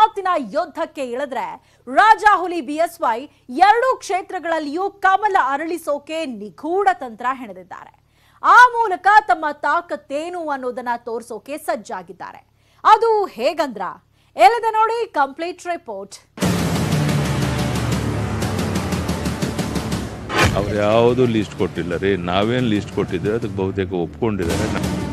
ಮಾತಿನ ಯುದ್ಧಕ್ಕೆ ಇಳಿದ್ರೆ ರಾಜಾಹುಲಿ ಬಿಎಸ್ವೈ ಎರಡೂ ಕ್ಷೇತ್ರಗಳಲ್ಲಿಯೂ ಕಮಲ ಅರಳಿಸೋಕೆ ನಿಗೂಢ ತಂತ್ರ ಹೆಣೆದಿದ್ದಾರೆ ಆ ಮೂಲಕ ತಮ್ಮ ತಾಕತ್ತೇನು ಅನ್ನೋದನ್ನ ತೋರಿಸೋಕೆ ಸಜ್ಜಾಗಿದ್ದಾರೆ ಅದು ಹೇಗಂದ್ರ ಎಳೆದ ನೋಡಿ ಕಂಪ್ಲೀಟ್ ರಿಪೋರ್ಟ್ ಅವ್ರು ಯಾವುದೂ ಲೀಸ್ಟ್ ಕೊಟ್ಟಿಲ್ಲ ರೀ ನಾವೇನು ಲೀಸ್ಟ್ ಕೊಟ್ಟಿದ್ದೇವೆ ಅದಕ್ಕೆ ಬಹುತೇಕ ಒಪ್ಕೊಂಡಿದ್ದಾರೆ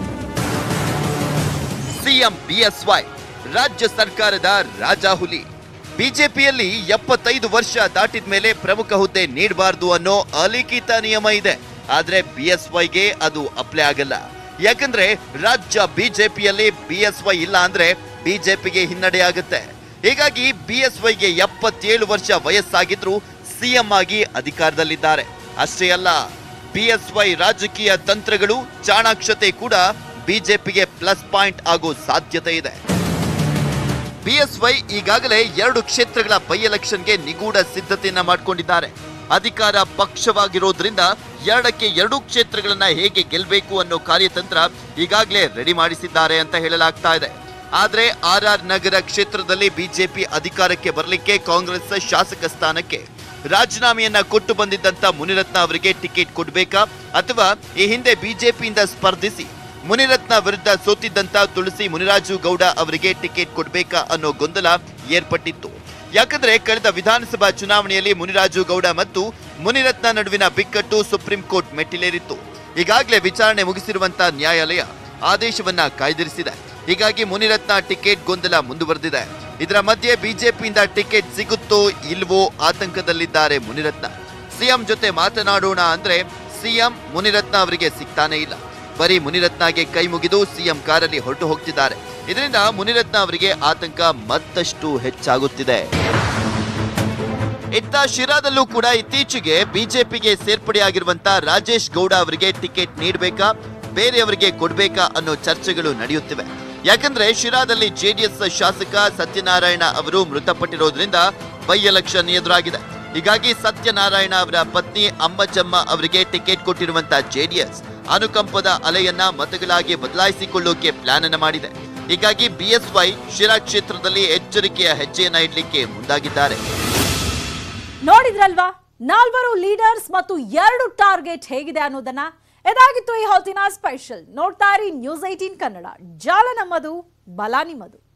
ಸಿಎಂ ಬಿಎಸ್ವೈ ರಾಜ್ಯ ಸರ್ಕಾರದ ರಾಜಾಹುಲಿ ಬಿಜೆಪಿಯಲ್ಲಿ ಎಪ್ಪತ್ತೈದು ವರ್ಷ ದಾಟಿದ ಮೇಲೆ ಪ್ರಮುಖ ಹುದ್ದೆ ನೀಡಬಾರದು ಅನ್ನೋ ಅಲಿಖಿತ ನಿಯಮ ಇದೆ ಆದ್ರೆ ಬಿಎಸ್ವೈಗೆ ಅದು ಅಪ್ಲೈ ಆಗಲ್ಲ ಯಾಕಂದ್ರೆ ರಾಜ್ಯ ಬಿಜೆಪಿಯಲ್ಲಿ ಬಿಎಸ್ವೈ ಇಲ್ಲ ಅಂದ್ರೆ ಬಿಜೆಪಿಗೆ ಹಿನ್ನಡೆ ಆಗುತ್ತೆ ಹೀಗಾಗಿ ಬಿಎಸ್ವೈಗೆ ಎಪ್ಪತ್ತೇಳು ವರ್ಷ ವಯಸ್ಸಾಗಿದ್ರು ಸಿಎಂ ಆಗಿ ಅಧಿಕಾರದಲ್ಲಿದ್ದಾರೆ ಅಷ್ಟೇ ಅಲ್ಲ ಬಿಎಸ್ವೈ ರಾಜಕೀಯ ತಂತ್ರಗಳು ಚಾಣಾಕ್ಷತೆ ಕೂಡ ಬಿಜೆಪಿಗೆ ಪ್ಲಸ್ ಪಾಯಿಂಟ್ ಆಗೋ ಸಾಧ್ಯತೆ ಇದೆ ಬಿಎಸ್ವೈ ಈಗಾಗಲೇ ಎರಡು ಕ್ಷೇತ್ರಗಳ ಬೈ ಎಲೆಕ್ಷನ್ಗೆ ನಿಗೂಢ ಸಿದ್ಧತೆಯನ್ನ ಮಾಡಿಕೊಂಡಿದ್ದಾರೆ ಅಧಿಕಾರ ಪಕ್ಷವಾಗಿರೋದ್ರಿಂದ ಎರಡಕ್ಕೆ ಎರಡೂ ಕ್ಷೇತ್ರಗಳನ್ನ ಹೇಗೆ ಗೆಲ್ಲಬೇಕು ಅನ್ನೋ ಕಾರ್ಯತಂತ್ರ ಈಗಾಗಲೇ ರೆಡಿ ಮಾಡಿಸಿದ್ದಾರೆ ಅಂತ ಹೇಳಲಾಗ್ತಾ ಇದೆ ಆದ್ರೆ ಆರ್ ಆರ್ ನಗರ ಕ್ಷೇತ್ರದಲ್ಲಿ ಬಿಜೆಪಿ ಅಧಿಕಾರಕ್ಕೆ ಬರಲಿಕ್ಕೆ ಕಾಂಗ್ರೆಸ್ ಶಾಸಕ ಸ್ಥಾನಕ್ಕೆ ರಾಜೀನಾಮೆಯನ್ನ ಕೊಟ್ಟು ಬಂದಿದ್ದಂತ ಮುನಿರತ್ನ ಅವರಿಗೆ ಟಿಕೆಟ್ ಕೊಡಬೇಕಾ ಅಥವಾ ಈ ಹಿಂದೆ ಬಿಜೆಪಿಯಿಂದ ಸ್ಪರ್ಧಿಸಿ ಮುನಿರತ್ನ ವಿರುದ್ಧ ಸೋತಿದ್ದಂತ ತುಳಸಿ ಮುನಿರಾಜು ಗೌಡ ಅವರಿಗೆ ಟಿಕೆಟ್ ಕೊಡಬೇಕಾ ಅನ್ನೋ ಗೊಂದಲ ಏರ್ಪಟ್ಟಿತ್ತು ಯಾಕಂದ್ರೆ ಕಳೆದ ವಿಧಾನಸಭಾ ಚುನಾವಣೆಯಲ್ಲಿ ಮುನಿರಾಜು ಗೌಡ ಮತ್ತು ಮುನಿರತ್ನ ನಡುವಿನ ಬಿಕ್ಕಟ್ಟು ಸುಪ್ರೀಂ ಕೋರ್ಟ್ ಮೆಟ್ಟಿಲೇರಿತ್ತು ಈಗಾಗಲೇ ವಿಚಾರಣೆ ಮುಗಿಸಿರುವಂತ ನ್ಯಾಯಾಲಯ ಆದೇಶವನ್ನ ಕಾಯ್ದಿರಿಸಿದೆ ಹೀಗಾಗಿ ಮುನಿರತ್ನ ಟಿಕೆಟ್ ಗೊಂದಲ ಮುಂದುವರೆದಿದೆ ಇದರ ಮಧ್ಯೆ ಬಿಜೆಪಿಯಿಂದ ಟಿಕೆಟ್ ಸಿಗುತ್ತೋ ಇಲ್ವೋ ಆತಂಕದಲ್ಲಿದ್ದಾರೆ ಮುನಿರತ್ನ ಸಿಎಂ ಜೊತೆ ಮಾತನಾಡೋಣ ಅಂದ್ರೆ ಸಿಎಂ ಮುನಿರತ್ನ ಅವರಿಗೆ ಸಿಗ್ತಾನೆ ಇಲ್ಲ ಬರೀ ಮುನಿರತ್ನಗೆ ಕೈ ಮುಗಿದು ಸಿಎಂ ಕಾರಲ್ಲಿ ಹೊರಟು ಹೋಗ್ತಿದ್ದಾರೆ ಇದರಿಂದ ಮುನಿರತ್ನ ಅವರಿಗೆ ಆತಂಕ ಮತ್ತಷ್ಟು ಹೆಚ್ಚಾಗುತ್ತಿದೆ ಇತ್ತ ಶಿರಾದಲ್ಲೂ ಕೂಡ ಇತ್ತೀಚೆಗೆ ಬಿಜೆಪಿಗೆ ಸೇರ್ಪಡೆಯಾಗಿರುವಂತ ರಾಜೇಶ್ ಗೌಡ ಅವರಿಗೆ ಟಿಕೆಟ್ ನೀಡಬೇಕಾ ಬೇರೆಯವರಿಗೆ ಕೊಡ್ಬೇಕಾ ಅನ್ನೋ ಚರ್ಚೆಗಳು ನಡೆಯುತ್ತಿವೆ ಯಾಕಂದ್ರೆ ಶಿರಾದಲ್ಲಿ ಜೆಡಿಎಸ್ ಶಾಸಕ ಸತ್ಯನಾರಾಯಣ ಅವರು ಮೃತಪಟ್ಟಿರೋದ್ರಿಂದ ಬೈ ಎಲೆಕ್ಷನ್ ಎದುರಾಗಿದೆ ಹೀಗಾಗಿ ಸತ್ಯನಾರಾಯಣ ಅವರ ಪತ್ನಿ ಅಮ್ಮಚಮ್ಮ ಅವರಿಗೆ ಟಿಕೆಟ್ ಕೊಟ್ಟಿರುವಂತ ಜೆಡಿಎಸ್ ಅನುಕಂಪದ ಅಲೆಯನ್ನ ಮತಗಳಾಗಿ ಬದಲಾಯಿಸಿಕೊಳ್ಳೋಕೆ ಪ್ಲಾನ್ ಅನ್ನ ಮಾಡಿದೆ ಹೀಗಾಗಿ ಬಿಎಸ್ವೈ ಶಿರಾ ಕ್ಷೇತ್ರದಲ್ಲಿ ಎಚ್ಚರಿಕೆಯ ಹೆಜ್ಜೆಯನ್ನ ಇಡ್ಲಿಕ್ಕೆ ಮುಂದಾಗಿದ್ದಾರೆ ನೋಡಿದ್ರಲ್ವಾ ನಾಲ್ವರು ಲೀಡರ್ಸ್ ಮತ್ತು ಎರಡು ಟಾರ್ಗೆಟ್ ಹೇಗಿದೆ ಅನ್ನೋದನ್ನ ಇದಾಗಿತ್ತು ಈ ಹೊತ್ತಿನ ಸ್ಪೆಷಲ್ ನೋಡ್ತಾ ಇರಿ ನ್ಯೂಸ್ ಏಟೀನ್ ಕನ್ನಡ ಜಾಲ ನಮ್ಮದು ಬಲ ನಿಮ್ಮದು